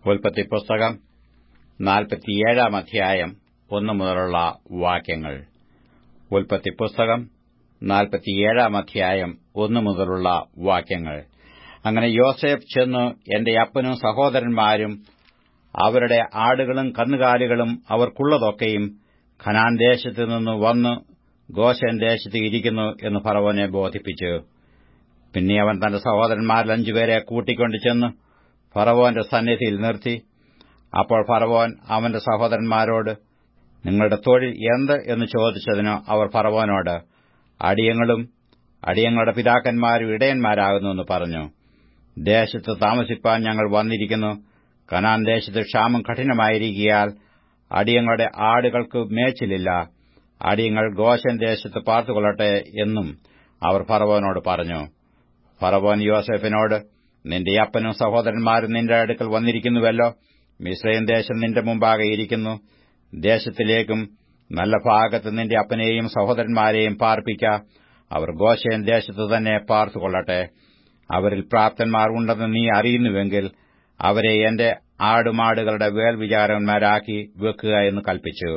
ഉൽപ്പത്തി പുസ്തകം നാൽപ്പത്തിയേഴാം അധ്യായം ഒന്നു മുതലുള്ള വാക്യങ്ങൾ ഉൽപ്പത്തി പുസ്തകം നാൽപ്പത്തിയേഴാം അധ്യായം ഒന്നു മുതലുള്ള വാക്യങ്ങൾ അങ്ങനെ യോസേഫ് ചെന്നു എന്റെ അപ്പനും സഹോദരന്മാരും അവരുടെ ആടുകളും കന്നുകാലികളും അവർക്കുള്ളതൊക്കെയും ഖനാൻ ദേശത്തു നിന്ന് വന്ന് ഗോശൻ ദേശത്ത് ഇരിക്കുന്നു എന്ന് ഫറവോനെ ബോധിപ്പിച്ചു പിന്നെ അവൻ തന്റെ സഹോദരന്മാരിൽ അഞ്ചുപേരെ കൂട്ടിക്കൊണ്ടു ചെന്ന് ഫറവോന്റെ സന്നിധിയിൽ നിർത്തി അപ്പോൾ ഫറവോൻ അവന്റെ സഹോദരന്മാരോട് നിങ്ങളുടെ തൊഴിൽ എന്ത് എന്ന് ചോദിച്ചതിന് അവർ ഫറവോനോട് അടിയങ്ങളും അടിയങ്ങളുടെ പിതാക്കന്മാരും ഇടയന്മാരാകുന്നുവെന്ന് പറഞ്ഞു ദേശത്ത് താമസിപ്പാൻ ഞങ്ങൾ വന്നിരിക്കുന്നു കനാൻ ദേശത്ത് ക്ഷാമം കഠിനമായിരിക്കിയാൽ അടിയങ്ങളുടെ ആടുകൾക്ക് മേച്ചിലില്ല അടിയങ്ങൾ ഗോശൻ ദേശത്ത് പാർത്തുകൊള്ളട്ടെ എന്നും അവർ ഫറവോനോട് പറഞ്ഞു ഫറവോൻ യോസെഫിനോട് നിന്റെ അപ്പനും സഹോദരന്മാരും നിന്റെ അടുക്കൽ വന്നിരിക്കുന്നുവല്ലോ മിശ്രയും ദേശം നിന്റെ മുമ്പാകെ ഇരിക്കുന്നു ദേശത്തിലേക്കും നല്ല ഭാഗത്ത് നിന്റെ അപ്പനെയും സഹോദരന്മാരെയും പാർപ്പിക്ക അവർ ഗോശയൻ ദേശത്ത് തന്നെ പാർത്തുകൊള്ളട്ടെ അവരിൽ പ്രാപ്തന്മാർ ഉണ്ടെന്ന് നീ അറിയുന്നുവെങ്കിൽ അവരെ എന്റെ ആടുമാടുകളുടെ വേൽവിചാരന്മാരാക്കി വെക്കുക എന്ന് കൽപ്പിച്ചു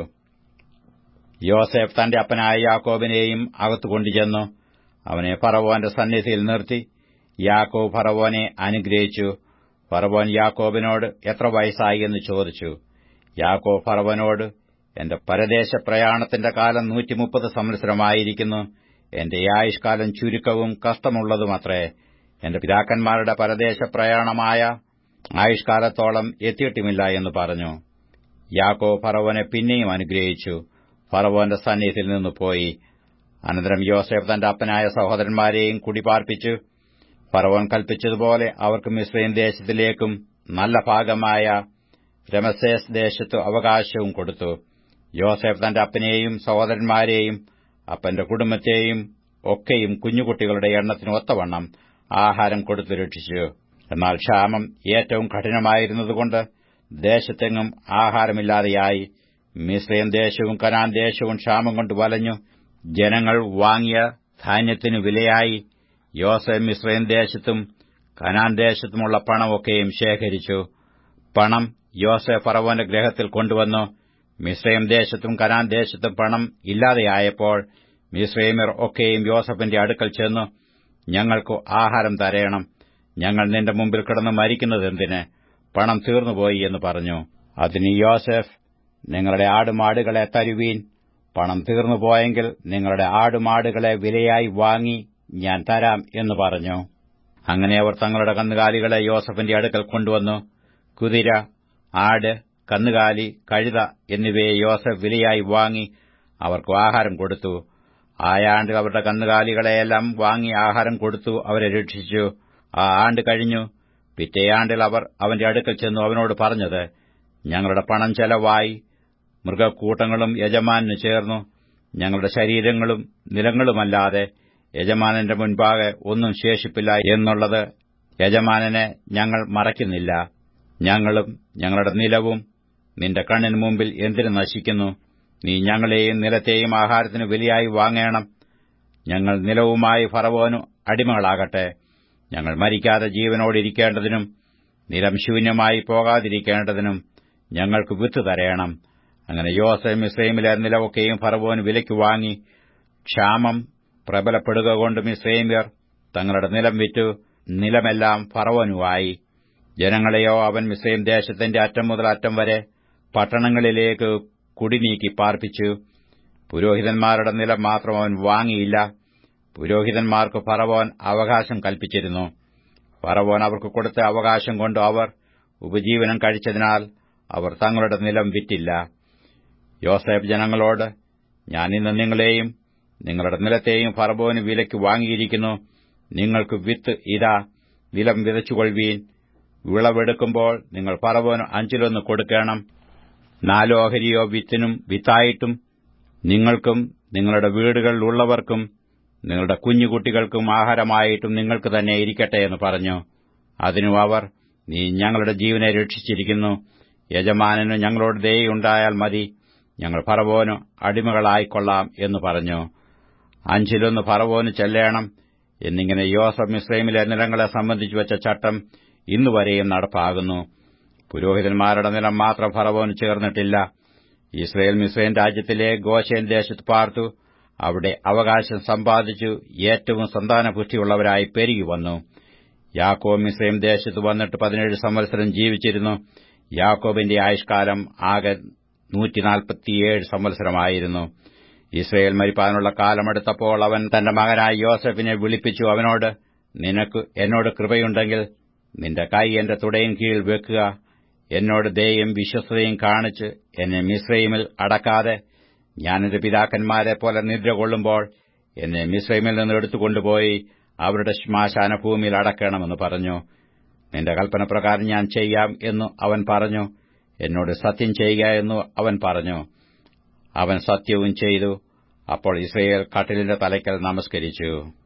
യോസെഫ് തന്റെ അപ്പനായ യാക്കോബിനെയും അകത്തു കൊണ്ടുചെന്നു അവനെ ഫറവോന്റെ സന്നിധിയിൽ നിർത്തി യാക്കോബ് ഫറവോനെ അനുഗ്രഹിച്ചു ഫറവോൻ യാക്കോബിനോട് എത്ര വയസ്സായി എന്ന് ചോദിച്ചു യാക്കോബ് ഫറവോനോട് എന്റെ പരദേശ പ്രയാണത്തിന്റെ കാലം നൂറ്റിമുപ്പത് സംവത്സരമായിരിക്കുന്നു എന്റെ ആയുഷ്കാലം ചുരുക്കവും കഷ്ടമുള്ളതുമത്രേ എന്റെ പിതാക്കന്മാരുടെ പരദേശ പ്രയാണമായ ആയുഷ്കാലത്തോളം എത്തിയിട്ടുമില്ല എന്ന് പറഞ്ഞു യാക്കോ ഫറവോനെ പിന്നെയും അനുഗ്രഹിച്ചു ഫറവോന്റെ സന്നിധിയിൽ നിന്ന് പോയി അനന്തരം യോസേഫ് തന്റെ അപ്പനായ സഹോദരന്മാരെയും കുടിപാർപ്പിച്ചു ഫറവോൻ കൽപ്പിച്ചതുപോലെ അവർക്ക് മിശ്രയും ദേശത്തിലേക്കും നല്ല ഭാഗമായ രമസേസ് ദേശത്തു അവകാശവും കൊടുത്തു യോസേഫ് തന്റെ അപ്പനെയും സഹോദരന്മാരെയും അപ്പന്റെ കുടുംബത്തെയും ഒക്കെയും കുഞ്ഞുകുട്ടികളുടെ എണ്ണത്തിന് ഒത്തവണ്ണം ആഹാരം കൊടുത്തു രക്ഷിച്ചു എന്നാൽ ക്ഷാമം ഏറ്റവും കഠിനമായിരുന്നതുകൊണ്ട് ദേശത്തെങ്ങും ആഹാരമില്ലാതെയായി മിശ്രയും ദേശവും കനാൻ ദേശവും ക്ഷാമം കൊണ്ട് വലഞ്ഞു ജനങ്ങൾ വാങ്ങിയ ധാന്യത്തിനു വിലയായി യോസഫ് മിശ്രയും ദേശത്തും കനാൻ ദേശത്തുമുള്ള പണമൊക്കെയും ശേഖരിച്ചു പണം യോസഫ് ഫറവോന്റെ ഗ്രഹത്തിൽ കൊണ്ടുവന്നു മിശ്രയും ദേശത്തും കനാൻ ദേശത്തും പണം ഇല്ലാതെയായപ്പോൾ മിശ്രൈമർ ഒക്കെയും യോസഫിന്റെ അടുക്കൽ ചെന്നു ഞങ്ങൾക്ക് ആഹാരം തരയണം ഞങ്ങൾ നിന്റെ മുമ്പിൽ കിടന്ന് മരിക്കുന്നതെന്തിന് പണം തീർന്നുപോയി എന്ന് പറഞ്ഞു അതിന് യോസഫ് നിങ്ങളുടെ ആടുമാടുകളെ തരുവീൻ പണം തീർന്നുപോയെങ്കിൽ നിങ്ങളുടെ ആടുമാടുകളെ വിലയായി വാങ്ങി ഞാൻ തരാം എന്ന് പറഞ്ഞു അങ്ങനെ അവർ തങ്ങളുടെ കന്നുകാലികളെ യോസഫിന്റെ അടുക്കൽ കൊണ്ടുവന്നു കുതിര ആട് കന്നുകാലി കഴുത എന്നിവയെ യോസഫ് വിലയായി വാങ്ങി അവർക്ക് ആഹാരം കൊടുത്തു ആയാണ്ട് അവരുടെ കന്നുകാലികളെയെല്ലാം വാങ്ങി ആഹാരം കൊടുത്തു അവരെ രക്ഷിച്ചു ആ ആണ്ട് കഴിഞ്ഞു പിറ്റേയാണ്ടിൽ അവർ അവന്റെ അടുക്കൽ ചെന്നു അവനോട് പറഞ്ഞത് ഞങ്ങളുടെ പണം ചെലവായി മൃഗക്കൂട്ടങ്ങളും യജമാനു ചേർന്നു ഞങ്ങളുടെ ശരീരങ്ങളും നിലങ്ങളുമല്ലാതെ യജമാനന്റെ മുൻപാകെ ഒന്നും ശേഷിപ്പില്ല എന്നുള്ളത് യജമാനനെ ഞങ്ങൾ മറയ്ക്കുന്നില്ല ഞങ്ങളും ഞങ്ങളുടെ നിലവും നിന്റെ കണ്ണിന് മുമ്പിൽ എന്തിനു നശിക്കുന്നു നീ ഞങ്ങളെയും നിലത്തെയും ആഹാരത്തിന് വിലയായി വാങ്ങേണം ഞങ്ങൾ നിലവുമായി ഫറവോനു അടിമകളാകട്ടെ ഞങ്ങൾ മരിക്കാതെ ജീവനോടിരിക്കേണ്ടതിനും നിലം ശൂന്യമായി പോകാതിരിക്കേണ്ടതിനും ഞങ്ങൾക്ക് വിത്ത് തരയണം അങ്ങനെ യോസഫ് മിസ്രൈമിലെ നിലവൊക്കെയും ഫറവോന് വിലയ്ക്ക് വാങ്ങി ക്ഷാമം പ്രബലപ്പെടുക കൊണ്ട് മിസ്രൈമ്യർ തങ്ങളുടെ നിലം വിറ്റു നിലമെല്ലാം ഫറവോനുമായി ജനങ്ങളെയോ അവൻ മിസ്രൈം ദേശത്തിന്റെ അറ്റം മുതൽ അറ്റം വരെ പട്ടണങ്ങളിലേക്ക് കുടിനീക്കി പാർപ്പിച്ചു പുരോഹിതന്മാരുടെ നിലം മാത്രം അവൻ വാങ്ങിയില്ല പുരോഹിതന്മാർക്ക് ഫറവോൻ അവകാശം കൽപ്പിച്ചിരുന്നു ഫറവോൻ അവർക്ക് കൊടുത്ത അവകാശം കൊണ്ട് അവർ ഉപജീവനം കഴിച്ചതിനാൽ അവർ തങ്ങളുടെ നിലം വിറ്റില്ല യോസേഫ് ജനങ്ങളോട് ഞാൻ ഇന്ന് നിങ്ങളെയും നിങ്ങളുടെ നിലത്തെയും ഫറവോന് വിലയ്ക്ക് വാങ്ങിയിരിക്കുന്നു നിങ്ങൾക്ക് വിത്ത് ഇതാ നിലം വിതച്ചുകൊള്ളുവീൻ വിളവെടുക്കുമ്പോൾ നിങ്ങൾ ഫറവോന് അഞ്ചിലൊന്ന് കൊടുക്കണം നാലോ ഓഹരിയോ വിത്തിനും വിത്തായിട്ടും നിങ്ങൾക്കും നിങ്ങളുടെ വീടുകളിലുള്ളവർക്കും നിങ്ങളുടെ കുഞ്ഞുകുട്ടികൾക്കും ആഹാരമായിട്ടും നിങ്ങൾക്ക് തന്നെ ഇരിക്കട്ടെ എന്ന് പറഞ്ഞു അതിനു അവർ നീ ഞങ്ങളുടെ ജീവനെ രക്ഷിച്ചിരിക്കുന്നു യജമാനന് ഞങ്ങളോട് ദയുണ്ടായാൽ മതി ഞങ്ങൾ ഫറവോനു അടിമകളായിക്കൊള്ളാം എന്ന് പറഞ്ഞു അഞ്ചിലൊന്ന് ഫറവോന് ചെല്ലേണം എന്നിങ്ങനെ യോസഫ് മിസ്രൈമിലെ നിലങ്ങളെ സംബന്ധിച്ചു വെച്ച ചട്ടം ഇന്നുവരെയും നടപ്പാകുന്നു പുരോഹിതന്മാരുടെ നിലം മാത്രം ഫറവോന് ചേർന്നിട്ടില്ല ഇസ്രയേൽ മിസ്രൈൻ രാജ്യത്തിലെ ഗോശേൻ ദേശത്ത് പാർത്തു അവിടെ അവകാശം സമ്പാദിച്ചു ഏറ്റവും സന്താനപുഷ്ടിയുള്ളവരായി പെരുകി വന്നു യാക്കോബ് മിസ്രൈം ദേശത്ത് വന്നിട്ട് പതിനേഴ് സംവത്സരം ജീവിച്ചിരുന്നു യാക്കോബിന്റെ ആയുഷ്കാലം ആകെ നൂറ്റിനാൽപ്പത്തിയേഴ് സംവത്സരമായിരുന്നു ഇസ്രയേൽ മരിപ്പാനുള്ള കാലമെടുത്തപ്പോൾ അവൻ തന്റെ മകനായ യോസഫിനെ വിളിപ്പിച്ചു അവനോട് നിനക്ക് എന്നോട് കൃപയുണ്ടെങ്കിൽ നിന്റെ കൈ എന്റെ തുടയിൻ കീഴിൽ വെക്കുക എന്നോട് ദയയും വിശ്വസ്തയും കാണിച്ച് എന്നെ മിശ്രൈമിൽ അടക്കാതെ ഞാൻ എന്റെ പിതാക്കന്മാരെ പോലെ നിദ്ര കൊള്ളുമ്പോൾ എന്നെ മിശ്രൈമിൽ നിന്ന് എടുത്തുകൊണ്ടുപോയി അവരുടെ ശ്മാശാന ഭൂമിയിൽ അടക്കണമെന്ന് പറഞ്ഞു നിന്റെ കൽപ്പനപ്രകാരം ഞാൻ ചെയ്യാം എന്നു അവൻ പറഞ്ഞു എന്നോട് സത്യം ചെയ്യുക എന്നു അവൻ പറഞ്ഞു അവൻ സത്യവും ചെയ്തു അപ്പോൾ ഇസ്രയേൽ കട്ടിലിന്റെ തലയ്ക്കൽ നമസ്കരിച്ചു